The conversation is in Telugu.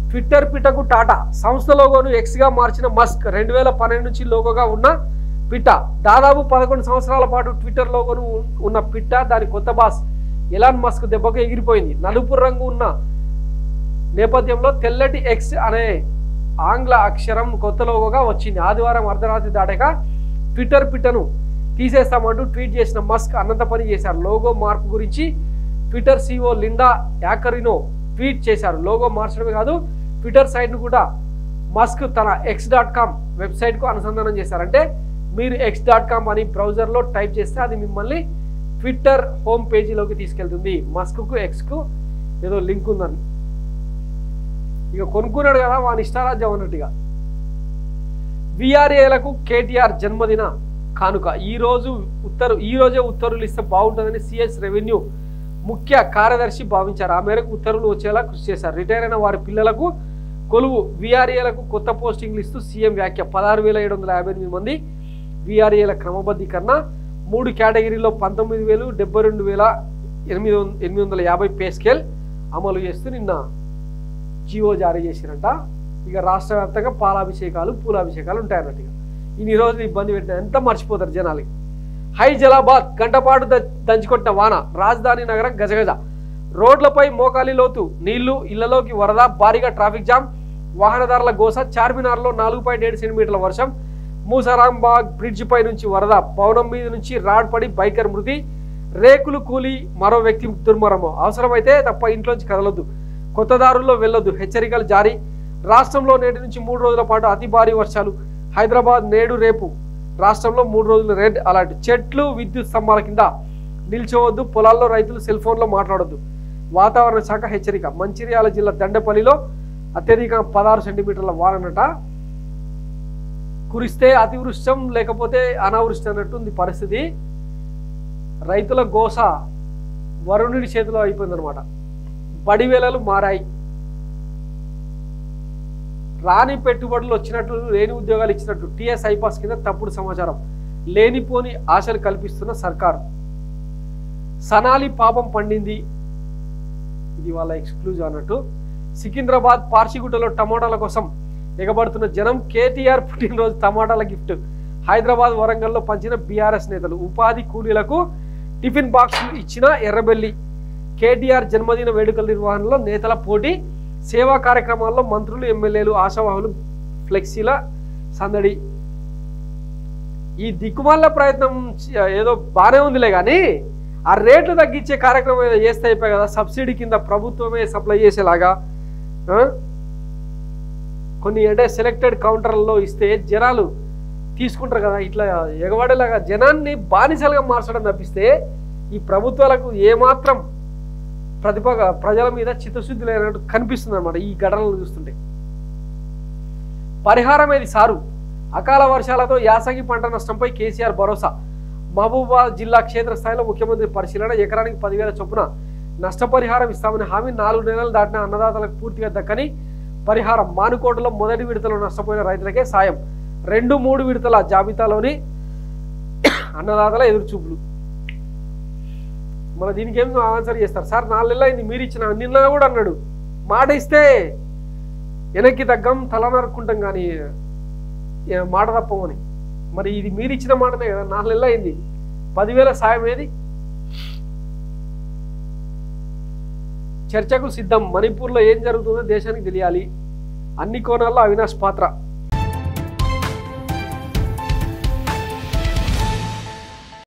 ట్విట్టర్ పిటకు టాటా సంస్థ లోగోను ఎక్స్గా మార్చిన మస్క్ రెండు వేల పన్నెండు నుంచి లోగోగా ఉన్న పిట్ట దాదాపు పదకొండు సంవత్సరాల పాటు ట్విట్టర్ లోగోను ఉన్- ఉన్న పిట్ట దాని కొత్త బాస్ ఎలాన్ మస్క్ దెబ్బకు ఎగిరిపోయింది నలుపు రంగు ఉన్న నేపథ్యంలో తెల్లటి ఎక్స్ అనే ఆంగ్ల అక్షరం కొత్త లోగోగా వచ్చింది ఆదివారం అర్ధరాత్రి దాటాక ట్విట్టర్ పిట్టను తీసేస్తామంటూ ట్వీట్ చేసిన మస్క్ అనంత పని చేశారు లోగో మార్పు గురించి Twitter CEO Linda Yaccarino tweet చేశారు లోగో మార్చడమే కాదు ట్విట్టర్ సైట్ను కూడా మస్క్ తన ఎక్స్ డాట్ కామ్ వెబ్సైట్కు అనుసంధానం చేశారంటే మీరు ఎక్స్ డాట్ కామ్ అని బ్రౌజర్లో టైప్ చేస్తే అది మిమ్మల్ని ట్విట్టర్ హోమ్ పేజీలోకి తీసుకెళ్తుంది మస్క్కు ఎక్స్కు ఏదో లింక్ ఉందని ఇక కొనుక్కున్నాడు కదా వాని ఇష్టారాజ్యం అన్నట్టుగా విఆర్ఏలకు కేటీఆర్ జన్మదిన కానుక ఈ రోజు ఉత్తరు ఈ రోజే ఉత్తర్వులు ఇస్తే బాగుంటుందని సిఎస్ రెవెన్యూ ముఖ్య కార్యదర్శి భావించారు ఆ మేరకు ఉత్తర్వులు వచ్చేలా కృషి చేశారు రిటైర్ అయిన వారి పిల్లలకు కొలువు విఆర్ఏలకు కొత్త పోస్టింగ్లు ఇస్తూ సీఎం వ్యాఖ్య పదహారు వేల ఏడు వందల యాభై ఎనిమిది మంది విఆర్ఏల క్రమబద్ధీకరణ మూడు కేటగిరీలో పంతొమ్మిది వేలు డెబ్బై రెండు వేల ఎనిమిది వంద ఎనిమిది వందల యాభై పే స్కేల్ అమలు చేస్తూ నిన్న జీవో జారీ చేసిరంట ఇక రాష్ట్ర వ్యాప్తంగా పాలాభిషేకాలు పూలాభిషేకాలు ఉంటాయన్నట్టుగా ఇన్ని రోజులు ఇబ్బంది పెట్టిన ఎంత మర్చిపోతారు జనాలకి హై జలాబాద్ గంటపాటు ద- దంచికొట్టిన వాన రాజధాని నగరం గజగజ రోడ్లపై మోకాలి లోతు నీళ్లు ఇళ్లలోకి వరద భారీగా ట్రాఫిక్ జామ్ వాహనదారుల గోస చార్మినార్లో నాలుగు పాయింట్ ఏడు సెంటీమీటర్ల వర్షం మూసరాంబాగ్ బ్రిడ్జ్ పై నుంచి వరద భవనం మీద నుంచి రాడ్ పడి బైకర్ మృతి రేకులు కూలి మరో వ్యక్తి దుర్మరము అవసరమైతే తప్ప ఇంట్లోంచి కదలొద్దు కొత్త దారుల్లో వెళ్ళొద్దు హెచ్చరికలు జారీ రాష్ట్రంలో నేటి నుంచి మూడు రోజుల పాటు అతి భారీ వర్షాలు హైదరాబాద్ నేడు రేపు రాష్ట్రంలో మూడు రోజులు రెడ్ అలర్ట్ చెట్లు విద్యుత్ స్తంభాల కింద నిల్చోవద్దు పొలాల్లో రైతులు సెల్ ఫోన్లో మాట్లాడొద్దు వాతావరణ శాఖ హెచ్చరిక మంచిర్యాల జిల్లా దండపల్లిలో అత్యధిక పదహారు సెంటీమీటర్ల వాననట కురిస్తే అతివృష్టం లేకపోతే అనావృష్టి అన్నట్టుంది పరిస్థితి రైతుల గోస వరుణుడి చేతిలో అయిపోయిందనమాట బడివేలలు మారాయి రాని పెట్టుబడులు వచ్చినట్లు లేని ఉద్యోగాలు ఇచ్చినట్టు టిఎస్ ఐపాస్ కింద తప్పుడు సమాచారం లేనిపోని ఆశలు కల్పిస్తున్న సర్కారు సనాలి పాపం పండింది ఇది వాళ్ళ ఎక్స్క్లూజివ్ అన్నట్టు సికింద్రాబాద్ పార్సిగుట్టలో టమాటాల కోసం ఎగబడుతున్న జనం కేటీఆర్ పుట్టినరోజు టమాటాల గిఫ్ట్ హైదరాబాద్ వరంగల్లో పంచిన బీఆర్ఎస్ నేతలు ఉపాధి కూలీలకు టిఫిన్ బాక్సులు ఇచ్చిన ఎర్రబెల్లి కేటీఆర్ జన్మదిన వేడుకల నిర్వహణలో నేతల పోటీ సేవా కార్యక్రమాల్లో మంత్రులు ఎమ్మెల్యేలు ఆశావాహులు ఫ్లెక్సీల సందడి ఈ దిక్కుమాల ప్రయత్నం చ- ఏదో బాగానే ఉందిలే కానీ ఆ రేట్లు తగ్గించే కార్యక్రమం ఏదో చేస్తే అయిపోయి కదా సబ్సిడీ కింద ప్రభుత్వమే సప్లై చేసేలాగా ఆ? కొన్ని అంటే సెలెక్టెడ్ కౌంటర్లలో ఇస్తే జనాలు తీసుకుంటారు కదా ఇట్లా ఎగబడేలాగా జనాన్ని బానిసలుగా మార్చడం తప్పిస్తే ఈ ప్రభుత్వాలకు ఏమాత్రం ప్రతిభ ప్రజల మీద చిత్తశుద్ధి లేనట్టు కనిపిస్తుంది అనమాట ఈ ఘటనలు చూస్తుంటే పరిహారం ఏది సారు అకాల వర్షాలతో యాసంగి పంట నష్టంపై కేసీఆర్ భరోసా మహబూబాబాద్ జిల్లా క్షేత్రస్థాయిలో ముఖ్యమంత్రి పరిశీలన ఎకరానికి పదివేల చొప్పున నష్టపరిహారం ఇస్తామని హామీ నాలుగు నెలలు దాటిన అన్నదాతలకు పూర్తిగా దక్కని పరిహారం మానుకోటలో మొదటి విడతలో నష్టపోయిన రైతులకే సాయం రెండు మూడు విడతల జాబితాలోని అన్నదాతల ఎదురుచూపులు మన దీనికి ఏం ఆన్సర్ చేస్తారు సార్ నాలుగు నెలలు అయింది మీరు ఇచ్చిన నిన్న కూడా అన్నాడు మాట ఇస్తే వెనక్కి తగ్గం తల నరుక్కుంటాం కానీ ఏ మాట తప్పమని మరి ఇది మీరు ఇచ్చిన మాటనే కదా నాలుగు నెలలు అయింది పదివేల సాయం ఏది చర్చకు సిద్ధం మణిపూర్లో ఏం జరుగుతుందో దేశానికి తెలియాలి అన్ని కోణాల్లో అవినాష్ పాత్ర